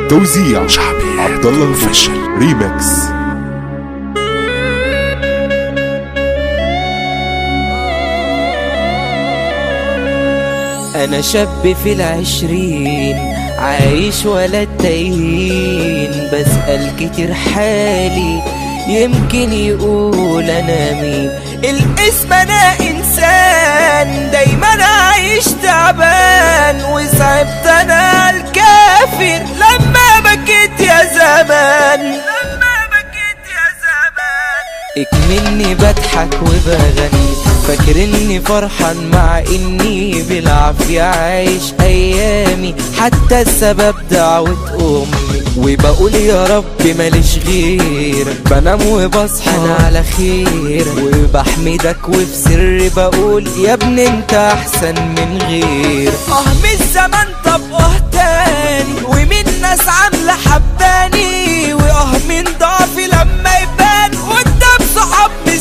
توزيع شعبي عبد الله الفشل ريمكس أنا شاب في العشرين عايش ولا تايهين بسأل كتير حالي يمكن يقول أنا مين الاسم أنا إنسان دايما عايش تعبان وصعبت أنا الكافر لما بكيت يا زمان لما بكيت يا زمان اكمني بضحك وبغني فاكر اني فرحان مع اني بالعافية عايش ايامي حتى السبب دعوة امي وبقول يا رب ماليش غيرك بنام وبصحى انا على خير وبحمدك وفي سر بقول يا ابني انت احسن من غير اه من الزمن طب اه تاني ومن ناس عاملة حباني واه من ضعفي لما يبان قدام صحاب مش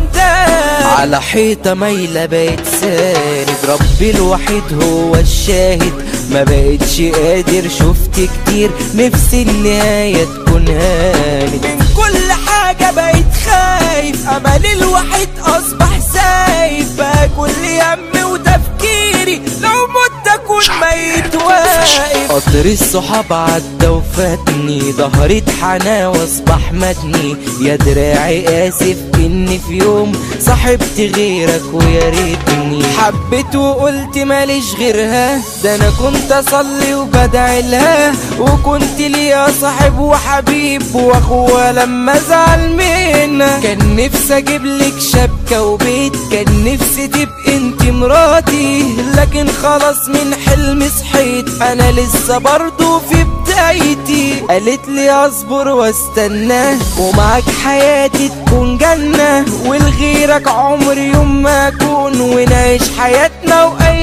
سندان على حيطة مايلة بقيت ساند ربي الوحيد هو الشاهد ما بقتش قادر شفت كتير نفسي النهاية تكون هانت من كل حاجة بقيت خايف أمل الوحيد أصبح سايف بقى كل همي وتفكيري لو مت أكون ميت واقف قطر الصحاب عدى وفاتني ظهري اتحنى واصبح مدني يا دراعي اسف اني في يوم صاحبت غيرك ويا ريتني حبيت وقلت ماليش غيرها ده انا كنت اصلي وبدعي لها وكنت ليا صاحب وحبيب واخوة لما ازعل منها كان نفسي اجيب لك شبكة وبيت كان نفسي تبقي انت مراتي لكن خلاص من حلمي صحيت انا لسه برضو في بدايتي قالت لي اصبر واستنى ومعاك حياتي تكون جنة ولغيرك عمري يوم ما اكون ونعيش حياتنا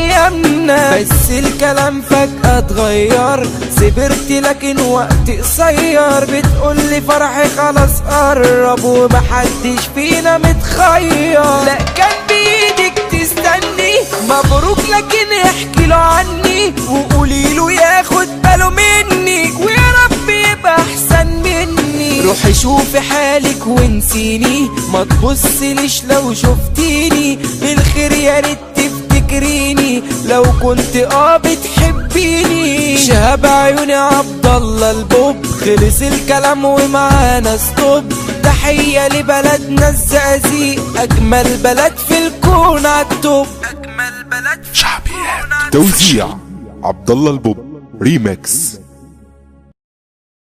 وايامنا بس الكلام فجأة اتغير صبرت لكن وقت قصير بتقولي فرحي خلاص قرب ومحدش فينا متخير لا كان بايدك تستني مبروك لكن احكي له عني وقولي له ياخد باله مني ويا رب يبقى احسن مني روحي شوفي حالك ونسيني ما تبصليش لو شفتيني بالخير يا ريت تفتكريني لو كنت اه بتحبيني شهاب عيوني عبد الله البوب خلص الكلام ومعانا ستوب تحية لبلدنا الزقازيق أجمل بلد في الكون عالتوب أجمل بلد في شعبي توزيع عبد الله البوب ريمكس